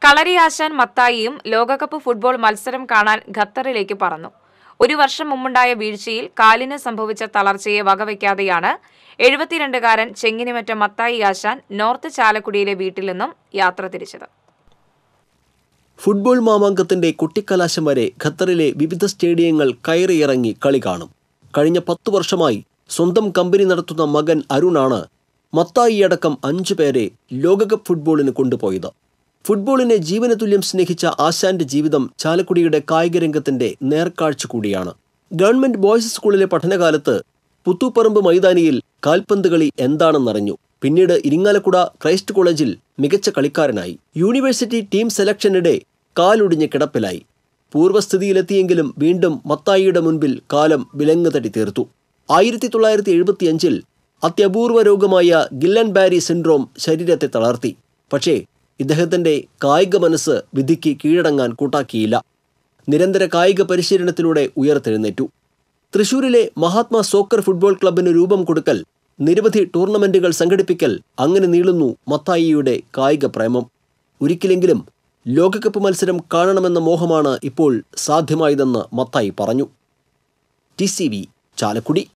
കളരി ആശാൻ മത്തായിയും ലോകകപ്പ് ഫുട്ബോൾ മത്സരം കാണാൻ ഖത്തറിലേക്ക് പറന്നു ഒരു വർഷം മുമ്പുണ്ടായ വീഴ്ചയിൽ കാലിന് സംഭവിച്ച തളർച്ചയെ വകവയ്ക്കാതെയാണ് എഴുപത്തിരണ്ടുകാരൻ ചെങ്ങിനിമറ്റ മത്തായി ആശാൻ നോർത്ത് ചാലക്കുടിയിലെ വീട്ടിൽ നിന്നും യാത്ര തിരിച്ചത് ഫുട്ബോൾ മാമാങ്കത്തിന്റെ കൊട്ടിക്കലാശം വരെ ഖത്തറിലെ വിവിധ സ്റ്റേഡിയങ്ങൾ കയറിയിറങ്ങി കളി കാണും കഴിഞ്ഞ പത്തു വർഷമായി സ്വന്തം കമ്പനി നടത്തുന്ന മകൻ അരുണാണ് മത്തായി അടക്കം അഞ്ചു പേരെ ലോകകപ്പ് ഫുട്ബോളിന് കൊണ്ടുപോയത് ഫുട്ബോളിനെ ജീവന തുല്യം സ്നേഹിച്ച ആശാന്റെ ജീവിതം ചാലക്കുടിയുടെ കായിക രംഗത്തിന്റെ നേർക്കാഴ്ച കൂടിയാണ് ഗവൺമെന്റ് ബോയ്സ് സ്കൂളിലെ പഠനകാലത്ത് പുത്തൂപ്പറമ്പ് മൈതാനിയിൽ കാൽപന്ത് കളി എന്താണെന്നറിഞ്ഞു പിന്നീട് ഇരിങ്ങാലക്കുട ക്രൈസ്റ്റ് കോളേജിൽ മികച്ച കളിക്കാരനായി യൂണിവേഴ്സിറ്റി ടീം സെലക്ഷനിടെ കാലൊടിഞ്ഞ് കിടപ്പിലായി പൂർവ്വസ്ഥിതിയിലെത്തിയെങ്കിലും വീണ്ടും മത്തായിയുടെ മുൻപിൽ കാലം വിലങ്ങ് തടി തീർത്തു ആയിരത്തി തൊള്ളായിരത്തി എഴുപത്തിയഞ്ചിൽ അത്യപൂർവ രോഗമായ ഗില്ലൻ ബാരി സിൻഡ്രോം ശരീരത്തെ തളർത്തി പക്ഷേ ഇദ്ദേഹത്തിന്റെ കായിക മനസ്സ് വിധിക്ക് കീഴടങ്ങാൻ കൂട്ടാക്കിയില്ല നിരന്തര കായിക പരിശീലനത്തിലൂടെ ഉയർത്തെഴുന്നേറ്റു തൃശൂരിലെ മഹാത്മാ സോക്കർ ഫുട്ബോൾ ക്ലബിന് രൂപം കൊടുക്കൽ നിരവധി ടൂർണമെന്റുകൾ സംഘടിപ്പിക്കൽ അങ്ങനെ നീളുന്നു മത്തായിയുടെ കായിക പ്രേമം ഒരിക്കലെങ്കിലും ലോകകപ്പ് മത്സരം കാണണമെന്ന മോഹമാണ് ഇപ്പോൾ സാധ്യമായതെന്ന് മത്തായി പറഞ്ഞു ടി സി വി ചാലക്കുടി